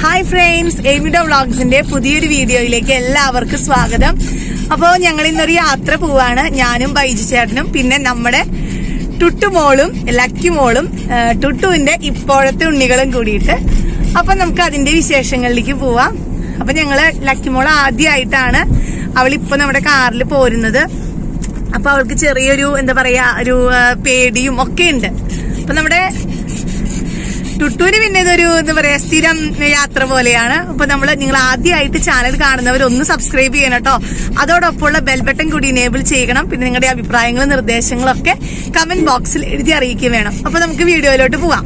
Hi friends എവിഡോ വ്ളോഗ്സിന്റെ പുതിയൊരു വീഡിയോയിലേക്ക് എല്ലാവർക്കും സ്വാഗതം അപ്പോൾ ഞങ്ങൾ ഇന്നൊരു യാത്ര പോവാണ് ഞാനും ബൈജു ചേട്ടനും പിന്നെ നമ്മുടെ ടുട്ടുമോളും ലക്കി മോളും ആ, ടുട്ടുവിന്റെ ഇപ്പോഴത്തെ ഉണ്ണികളും കൂടിയിട്ട് അപ്പൊ നമുക്ക് അതിന്റെ വിശേഷങ്ങളിലേക്ക് പോവാം അപ്പൊ ഞങ്ങള് ലക്കി മോൾ ആദ്യമായിട്ടാണ് അവളിപ്പോ നമ്മുടെ കാറിൽ പോരുന്നത് അപ്പൊ അവൾക്ക് ചെറിയൊരു എന്താ പറയാ ഒരു ആ, പേടിയും ഒക്കെ ഉണ്ട് അപ്പൊ നമ്മുടെ ടുട്ടൂര് പിന്നെ ഇതൊരു എന്താ പറയാ സ്ഥിരം യാത്ര പോലെയാണ് അപ്പൊ നമ്മള് നിങ്ങൾ ആദ്യമായിട്ട് ചാനൽ കാണുന്നവർ ഒന്ന് സബ്സ്ക്രൈബ് ചെയ്യണം കേട്ടോ അതോടൊപ്പമുള്ള ബെൽ ബട്ടൺ കൂടി ഇനേബിൾ ചെയ്യണം പിന്നെ നിങ്ങളുടെ അഭിപ്രായങ്ങളും നിർദ്ദേശങ്ങളും ഒക്കെ കമന്റ് ബോക്സിൽ എഴുതി അറിയിക്കുകയും വേണം അപ്പൊ നമുക്ക് വീഡിയോയിലോട്ട് പോവാം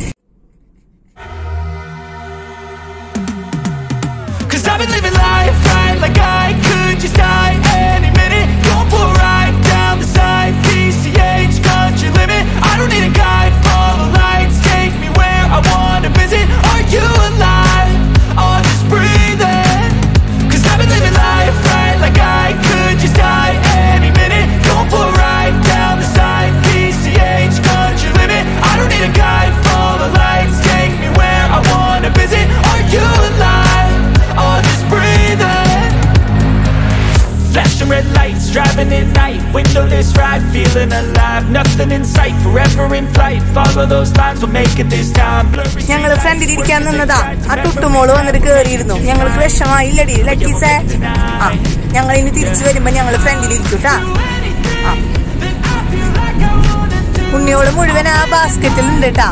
Cause I've been living life right like I could just die any minute. Going for a ride down the side, PCH country limit. I don't need a guide, follow lights, take me where I wanna visit. Are you alive? Or just breathing? Cause I've been living life right like I could just die any minute. Going for a ride down the side, PCH country limit. I don't need a guide, follow lights, take me where I wanna visit. Are you alive? Or just breathing? Flashing red lights, driving at night Windowless ride, feeling alive Nothing in sight, forever in flight Follow those lines, we'll make it this time Blurry ഞങ്ങൾ ഫ്രണ്ടിൽ ഇരിക്കാൻ നിന്നതാ ആ ടുട്ടുമോള് വന്നിട്ട് കേറിയിരുന്നു ഞങ്ങൾക്ക് വിഷമായില്ലടി ലക്കീസേ ആ ഞങ്ങൾ ഇനി തിരിച്ചു വരുമ്പോ ഞങ്ങൾ ഫ്രണ്ടിൽ ഇരിക്കൂട്ടാ ആ ഉണ്ണിയോള് മുഴുവൻ ആ ബാസ്ക്കറ്റിൽ ഉണ്ട് കേട്ടാ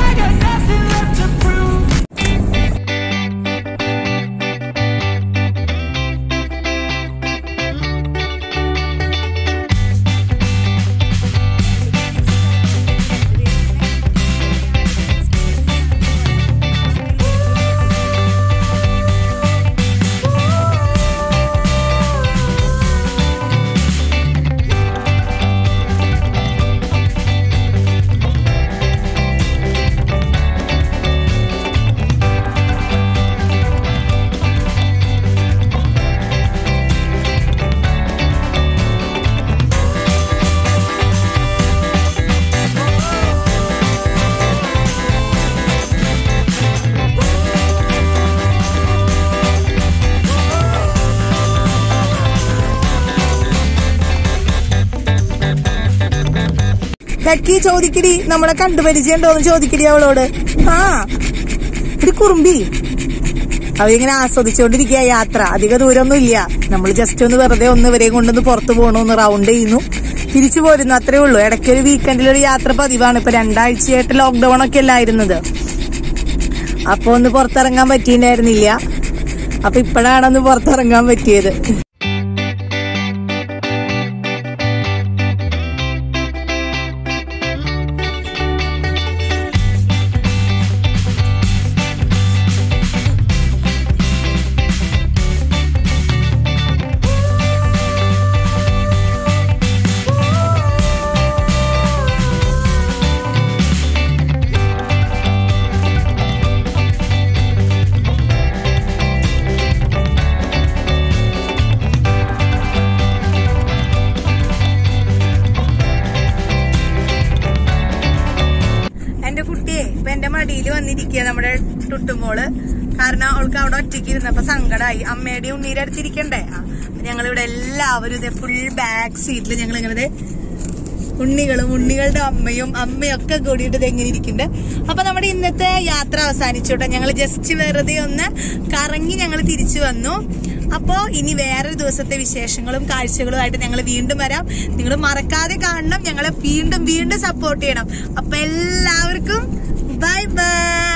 ലക്കി ചോദിക്കടി നമ്മളെ കണ്ടുപരിചയമുണ്ടോന്ന് ചോദിക്കടി അവളോട് ആ ഒരു കുറുമ്പി അവരിങ്ങനെ ആസ്വദിച്ചുകൊണ്ടിരിക്കുക യാത്ര അധിക ദൂരമൊന്നും ഇല്ല നമ്മൾ ജസ്റ്റ് ഒന്ന് വെറുതെ ഒന്ന് ഇവരെയും കൊണ്ടൊന്ന് പുറത്തു പോകണമെന്ന് റൗണ്ട് ചെയ്യുന്നു തിരിച്ചു പോരുന്നു അത്രേ ഉള്ളൂ ഇടയ്ക്ക് ഒരു വീക്കെൻഡിൽ ഒരു യാത്ര പതിവാണ് ഇപ്പൊ രണ്ടാഴ്ചയായിട്ട് ലോക്ക്ഡൌൺ ഒക്കെ അല്ലായിരുന്നത് അപ്പൊ ഒന്ന് പുറത്തിറങ്ങാൻ പറ്റിയിട്ടുണ്ടായിരുന്നില്ല അപ്പൊ ഇപ്പോഴാണ് ഒന്ന് പുറത്തിറങ്ങാൻ പറ്റിയത് എന്റെ കുട്ടിയെ ഇപ്പൊ എന്റെ മടിയിൽ വന്നിരിക്കുക നമ്മുടെ ടുട്ടുമോള് കാരണം അവൾക്ക് അവിടെ ഒറ്റയ്ക്ക് ഇരുന്നപ്പോ സങ്കടമായി അമ്മയുടെ ഉണ്ണീരെ അടുത്തിരിക്കണ്ടേ ആ, അപ്പൊ ഞങ്ങളിവിടെ എല്ലാവരും ഇതേ ഫുൾ ബാക്ക് സീറ്റിൽ ഞങ്ങൾ ഇങ്ങനെ ഉണ്ണികളും ഉണ്ണികളുടെ അമ്മയും അമ്മയും ഒക്കെ കൂടിയിട്ട് ഇത് എങ്ങനെ ഇരിക്കുന്നുണ്ട് അപ്പൊ നമ്മുടെ ഇന്നത്തെ യാത്ര അവസാനിച്ചോട്ടെ ഞങ്ങൾ ജസ്റ്റ് വെറുതെ ഒന്ന് കറങ്ങി ഞങ്ങൾ തിരിച്ചു വന്നു അപ്പോ ഇനി വേറൊരു ദിവസത്തെ വിശേഷങ്ങളും കാഴ്ചകളും ആയിട്ട് ഞങ്ങൾ വീണ്ടും വരാം നിങ്ങൾ മറക്കാതെ കാണണം ഞങ്ങളെ വീണ്ടും വീണ്ടും സപ്പോർട്ട് ചെയ്യണം അപ്പൊ എല്ലാവർക്കും ബൈ ബൈ